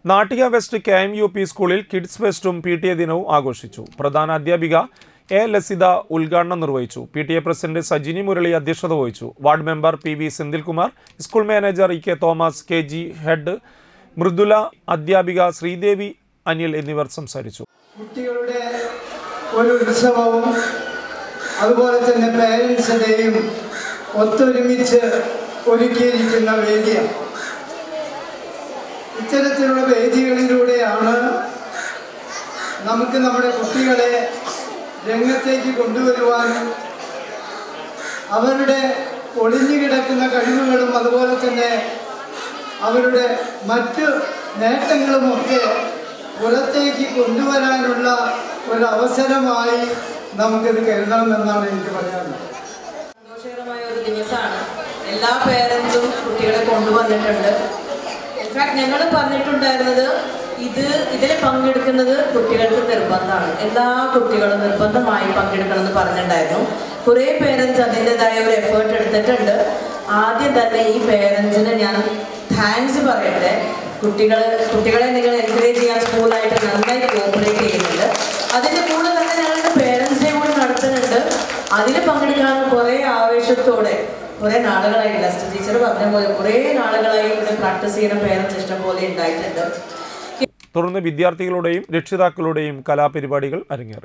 Nattika west K M U P സ്കൂളിൽ kids ഫെസ്റ്റും P T A ദിനവും ആഘോഷിച്ചു പ്രധാന അധ്യാപിക എ ലസിത ഉദ്ഘാടനം നിർവഹിച്ചു P T A president Sajini Murali അധ്യക്ഷത വഹിച്ചു ward member P V Senthilkumar school manager E K Thomas K G head Mridula അധ്യാപിക ശ്രീദേവി അനിൽ എന്നിവർ സംസാരിച്ചു കുട്ടികളുടെ ഒരു ഉത്സവവും അതുപോലെ തന്നെ പേരൻസിൻ്റെയും ഒത്തൊരുമിച്ച് ഒരുക്കിയിരിക്കുന്ന വേദിയാണ് ഇത്തരത്തിലുള്ള വേദികളിലൂടെയാണ് നമുക്ക് നമ്മുടെ കുട്ടികളെ രംഗത്തേക്ക് കൊണ്ടുവരുവാനും അവരുടെ ഒളിഞ്ഞു കിടക്കുന്ന കഴിവുകളും അതുപോലെ തന്നെ അവരുടെ മറ്റ് നേട്ടങ്ങളുമൊക്കെ പുറത്തേക്ക് കൊണ്ടുവരാനുള്ള ഒരു അവസരമായി നമുക്കിത് കരുതണമെന്നാണ് എനിക്ക് പറയാനുള്ളത് സന്തോഷകരമായ ഒരു ദിവസമാണ് എല്ലാ പേരൻസും കുട്ടികളെ കൊണ്ടുവന്നിട്ടുണ്ട് ഇൻഫാക്ട് ഞങ്ങൾ പറഞ്ഞിട്ടുണ്ടായിരുന്നത് ഇത് ഇതിൽ പങ്കെടുക്കുന്നത് കുട്ടികൾക്ക് നിർബന്ധമാണ് എല്ലാ കുട്ടികളും നിർബന്ധമായി പങ്കെടുക്കണം എന്ന് പറഞ്ഞിട്ടുണ്ടായിരുന്നു കുറേ പേരൻസ് അതിൻ്റെതായ ഒരു എഫേർട്ട് എടുത്തിട്ടുണ്ട് ആദ്യം തന്നെ ഈ പേരൻസിന് ഞാൻ താങ്ക്സ് പറയട്ടെ കുട്ടികൾ കുട്ടികളെ നിങ്ങൾ എൻകറേജ് ചെയ്യാൻ സ്കൂളായിട്ട് നന്നായി കോപ്പറേറ്റ് ചെയ്യുന്നുണ്ട് അതിൻ്റെ കൂടെ തന്നെ ഞങ്ങളുടെ പേരൻസിനെ കൂടി നടത്തുന്നുണ്ട് അതിൽ പങ്കെടുക്കാൻ കുറേ ആവേശത്തോടെ കുറേ നാളുകളായി ലസ്റ്റ് ടീച്ചർ പറഞ്ഞ പോലെ കുറേ നാളുകളായി ഇവിടെ പ്രാക്ടീസ് ചെയ്യുന്ന പേരൻസ് ഇഷ്ടം പോലെ ഉണ്ടായിട്ടുണ്ട് തുടർന്ന് വിദ്യാർത്ഥികളുടെയും രക്ഷിതാക്കളുടെയും കലാപരിപാടികൾ അരങ്ങേറി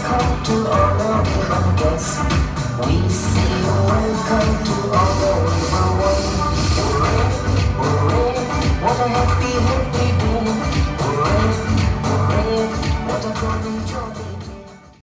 We say welcome to all of our guests.